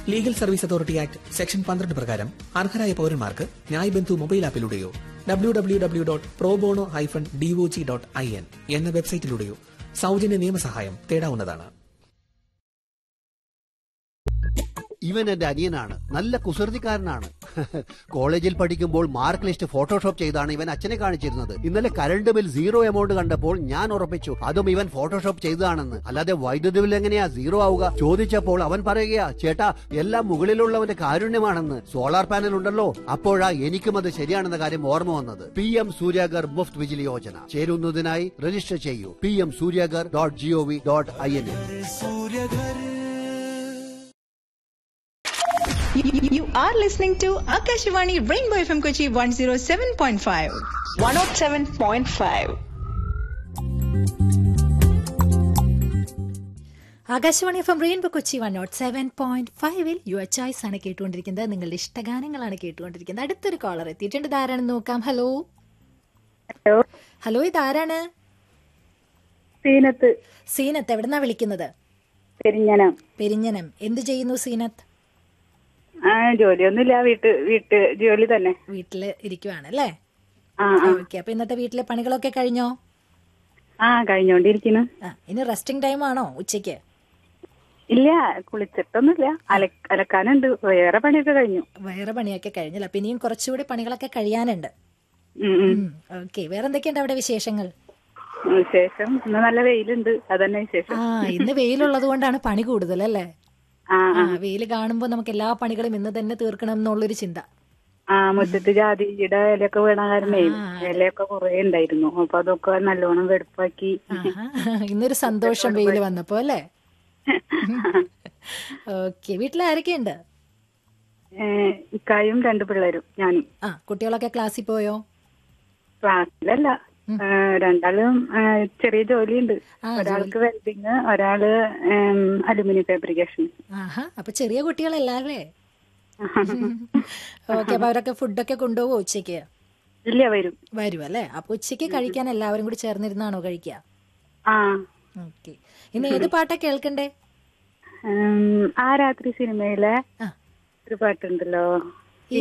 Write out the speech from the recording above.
Legal service authority act section പന്ത്രണ്ട് പ്രകാരം അർഹരായ പൌരന്മാർക്ക് ന്യായ് ബന്ധു മൊബൈൽ ആപ്പിലൂടെയോ W W W dot probono hyphen D O J dot I N എന്ന വെബ്സൈറ്റിലൂടെയോ സൗജന്യ നിയമസഹായം തേടാവുന്നതാണ് ഇവൻ എന്റെ അനിയനാണ് നല്ല കുസൃതിക്കാരനാണ് കോളേജിൽ പഠിക്കുമ്പോൾ മാർക്ക് ലിസ്റ്റ് ഫോട്ടോഷോപ്പ് ചെയ്താണ് ഇവൻ അച്ഛനെ കാണിച്ചിരുന്നത് ഇന്നലെ കറണ്ട് ബിൽ സീറോ എമൗണ്ട് കണ്ടപ്പോൾ ഞാൻ ഉറപ്പിച്ചു അതും ഇവൻ ഫോട്ടോഷോപ്പ് ചെയ്തതാണെന്ന് അല്ലാതെ വൈദ്യുതി ബിൽ എങ്ങനെയാ സീറോ ആവുക ചോദിച്ചപ്പോൾ അവൻ പറയുകയാ ചേട്ടാ എല്ലാം മുകളിലുള്ളവന്റെ കാരുണ്യമാണെന്ന് സോളാർ പാനൽ ഉണ്ടല്ലോ അപ്പോഴാ എനിക്കും അത് ശരിയാണെന്ന കാര്യം ഓർമ്മ വന്നത് പി എം സൂര്യാഗർ മുഫ്ത് വിജിലി യോജന ചേരുന്നതിനായി രജിസ്റ്റർ ചെയ്യൂ P M Suryaghar dot G O V dot I N You, you are listening to Akashvani Rainbow FM Kochi 107.5. 107.5. Akashvani F M rainbow Kochi one naught seven point ഫൈവിൽ യുവർ ചോയ്സ് ആണ് കേട്ടുകൊണ്ടിരിക്കുന്നത് നിങ്ങളുടെ ഇഷ്ടഗാനങ്ങളാണ് കേട്ടുകൊണ്ടിരിക്കുന്നത് അടുത്തൊരു കോളർ എത്തിയിട്ടുണ്ട് ഇതാരാണെന്ന് നോക്കാം ഹലോ ഹലോ ഹലോ ഇതാരാണ് സീനത്ത് സീനത്ത് എവിടെന്നാ വിളിക്കുന്നത് പെരിഞ്ഞനം പെരിഞ്ഞനം എന്ത് ചെയ്യുന്നു സീനത്ത് ആ ജോലിയൊന്നുമില്ല വീട്ട് വീട്ട് ജോലി തന്നെ വീട്ടില് ഇരിക്കുവാണ് അല്ലേ ആ ആ ഓക്കെ അപ്പൊ ഇന്നത്തെ വീട്ടിലെ പണികളൊക്കെ കഴിഞ്ഞോ ആ കഴിഞ്ഞോണ്ടിരിക്കുന്നു ആ ഇനി റെസ്റ്റിംഗ് ടൈം ആണോ ഉച്ചയ്ക്ക് ഇല്ല കുളിച്ചിട്ടൊന്നുമില്ല അല അലക്കാനുണ്ട് വേറെ പണിയൊക്കെ കഴിഞ്ഞു വേറെ പണിയൊക്കെ കഴിഞ്ഞില്ല അപ്പൊ ഇനിയും കുറച്ചുകൂടി പണികളൊക്കെ കഴിയാനുണ്ട് ഉം, ഉം. ഓക്കെ വേറെ എന്തൊക്കെയുണ്ട് അവിടെ വിശേഷങ്ങൾ വിശേഷം ഇന്ന് നല്ല വെയിലുണ്ട് അതന്നെ വിശേഷം ആ ഇന്ന് വെയിലുള്ളത് കൊണ്ടാണ് പണി കൂടുതൽ അല്ലേ ആ ആ വെയിൽ കാണുമ്പോ നമുക്ക് എല്ലാ പണികളും ഇന്ന് തന്നെ തീർക്കണം എന്നുള്ളൊരു ചിന്ത ആ മുറ്റത്ത് ജാതിയുടെ ഇലയൊക്കെ വീണ കാരണേ ഇലയൊക്കെ കുറെ ഉണ്ടായിരുന്നു അപ്പൊ അതൊക്കെ നല്ലോണം വെടുപ്പാക്കി ആഹാ. ഇന്നൊരു സന്തോഷം വെയിൽ വന്നപ്പോ അല്ലേ ഓക്കെ വീട്ടിൽ ആരൊക്കെയുണ്ട് ഏ, ഇക്കായും രണ്ട് പിള്ളേരും ഞാനും ആ കുട്ടികളൊക്കെ ക്ലാസ്സിൽ പോയോ ക്ലാസ്സിലല്ല ഏ, രണ്ടാളും ഏ, ചെറിയ ജോലിയുണ്ട് ആ, ഒരാൾക്ക് വെൽഡിങ് ഒരാള് അലുമിനിയം ഫാബ്രിക്കേഷൻ ആഹാ അപ്പൊ ചെറിയ കുട്ടികളല്ലേ ഓക്കെ അപ്പൊ അവരൊക്കെ ഫുഡൊക്കെ കൊണ്ടുപോകോ ഉച്ചയ്ക്ക് ഇല്ല വരും വരും അല്ലേ അപ്പൊ ഉച്ചയ്ക്ക് കഴിക്കാൻ എല്ലാവരും കൂടി ചേർന്നിരുന്നാണോ കഴിക്കുക ആ ഓക്കെ ഇന്ന് ഏത് പാട്ടാ കേൾക്കണ്ടേ ഉം, ആ രാത്രി സിനിമയിലെ ആ ഒരു പാട്ടുണ്ടല്ലോ